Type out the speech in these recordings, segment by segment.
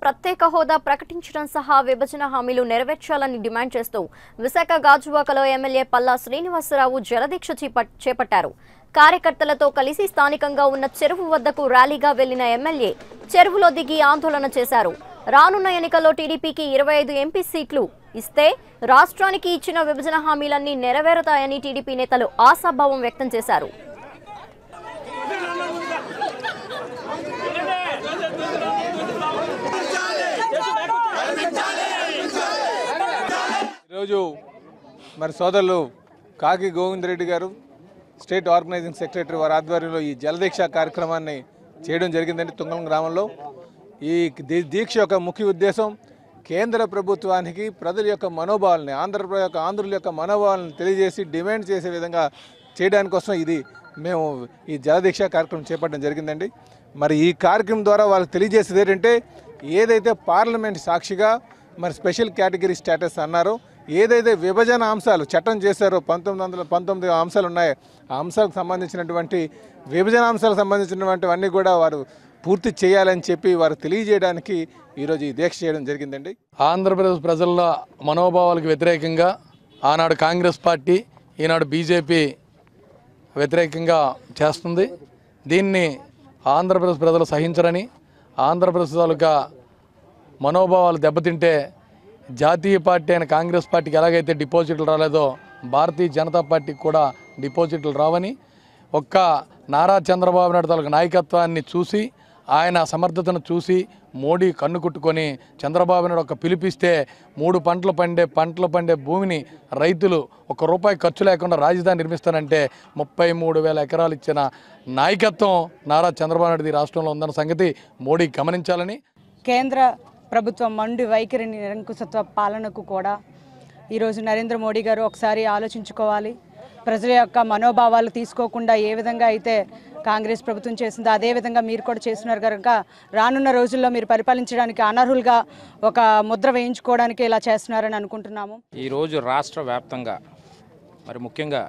ప్రత్యేక హోదా ప్రకటించడం సహా విభజన హామీలు నెరవేర్చాలని డిమాండ్ చేస్తూ విశాఖ గాజువాకలో ఎమ్మెల్యే పల్లా శ్రీనివాసరావు జలదీక్ష చేపట్- చేపట్టారు కార్యకర్తలతో కలిసి స్థానికంగా ఉన్న చెరువు వద్దకు ర్యాలీగా వెళ్లిన ఎమ్మెల్యే చెరువులో దిగి ఆందోళన చేశారు రానున్న ఎన్నికల్లో టీడీపీకి ఇరవై ఐదు ఎంపీ సీట్లు ఇస్తే రాష్ట్రానికి ఇచ్చిన విభజన హామీలన్నీ నెరవేరుతాయని టీడీపీ నేతలు ఆశాభావం వ్యక్తం చేశారు ఈరోజు మరి సోదరులు కాకి గోవిందరెడ్డి గారు స్టేట్ ఆర్గనైజింగ్ సెక్రటరీ వారి ఆధ్వర్యంలో ఈ జలదీక్ష కార్యక్రమాన్ని చేయడం జరిగిందండి తుంగలం గ్రామంలో ఈ దీ- దీక్ష యొక్క ముఖ్య ఉద్దేశం కేంద్ర ప్రభుత్వానికి ప్రజల యొక్క మనోభావాలని ఆంధ్రప్రదేశ్ యొక్క ఆంధ్రుల యొక్క మనోభావాలను తెలియజేసి డిమాండ్ చేసే విధంగా చేయడానికి కోసం ఇది మేము ఈ జలదీక్ష కార్యక్రమం చేపట్టడం జరిగిందండి మరి ఈ కార్యక్రమం ద్వారా వాళ్ళకి తెలియజేసేది ఏంటంటే ఏదైతే పార్లమెంట్ సాక్షిగా మరి స్పెషల్ కేటగిరీ స్టేటస్ అన్నారో ఏదైతే విభజన అంశాలు చట్టం చేశారో పంతొమ్మిది వందల పంతొమ్మిది అంశాలు ఉన్నాయి ఆ అంశాలకు సంబంధించినటువంటి విభజన అంశాలకు సంబంధించినటువంటివన్నీ కూడా వారు పూర్తి చేయాలని చెప్పి వారు తెలియజేయడానికి ఈరోజు ఈ దీక్ష చేయడం జరిగిందండి ఆంధ్రప్రదేశ్ ప్రజల మనోభావాలకు వ్యతిరేకంగా ఆనాడు కాంగ్రెస్ పార్టీ ఈనాడు బీజేపీ వ్యతిరేకంగా చేస్తుంది దీన్ని ఆంధ్రప్రదేశ్ ప్రజలు సహించరని ఆంధ్రప్రదేశ్ తాలూకా మనోభావాలు దెబ్బతింటే జాతీయ పార్టీ అయిన కాంగ్రెస్ పార్టీకి ఎలాగైతే డిపాజిట్లు రాలేదో భారతీయ జనతా పార్టీకి కూడా డిపాజిట్లు రావని ఒక్క నారా చంద్రబాబు నాయుడు తాలూకా నాయకత్వాన్ని చూసి ఆయన సమర్థతను చూసి మోడీ కన్ను కుట్టుకొని చంద్రబాబు నాయుడు ఒక పిలిపిస్తే మూడు పంటలు పండే పంటలు పండే భూమిని రైతులు ఒక రూపాయి ఖర్చు లేకుండా రాజధాని నిర్మిస్తానంటే ముప్పై మూడు వేల ఎకరాలు ఇచ్చిన నాయకత్వం నారా చంద్రబాబు నాయుడు రాష్ట్రంలో ఉందన్న సంగతి మోడీ గమనించాలని కేంద్ర ప్రభుత్వం మండు వైఖరి నిరంకుశత్వ పాలనకు కూడా ఈరోజు నరేంద్ర మోడీ గారు ఒకసారి ఆలోచించుకోవాలి ప్రజల యొక్క మనోభావాలు తీసుకోకుండా ఏ విధంగా అయితే కాంగ్రెస్ ప్రభుత్వం చేసిందో అదే విధంగా మీరు కూడా చేస్తున్నారు కనుక రానున్న రోజుల్లో మీరు పరిపాలించడానికి అనర్హులుగా ఒక ముద్ర వేయించుకోవడానికి ఇలా చేస్తున్నారని అనుకుంటున్నాము ఈరోజు రాష్ట్ర వ్యాప్తంగా మరి ముఖ్యంగా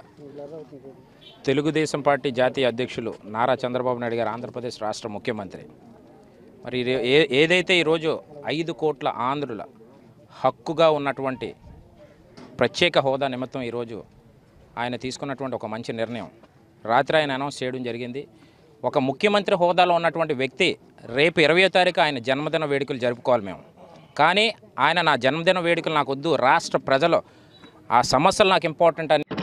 తెలుగుదేశం పార్టీ జాతీయ అధ్యక్షులు నారా చంద్రబాబు నాయుడు గారు ఆంధ్రప్రదేశ్ రాష్ట్ర ముఖ్యమంత్రి మరి ఈ- ఏ ఏదైతే ఈరోజు ఐదు కోట్ల ఆంధ్రుల హక్కుగా ఉన్నటువంటి ప్రత్యేక హోదా నిమిత్తం ఈరోజు ఆయన తీసుకున్నటువంటి ఒక మంచి నిర్ణయం రాత్రి ఆయన అనౌన్స్ చేయడం జరిగింది ఒక ముఖ్యమంత్రి హోదాలో ఉన్నటువంటి వ్యక్తి రేపు ఇరవయో తారీఖు ఆయన జన్మదిన వేడుకలు జరుపుకోవాలి మేము కానీ ఆయన నా జన్మదిన వేడుకలు నాకు వద్దు రాష్ట్ర ప్రజలు ఆ సమస్యలు నాకు ఇంపార్టెంట్ అని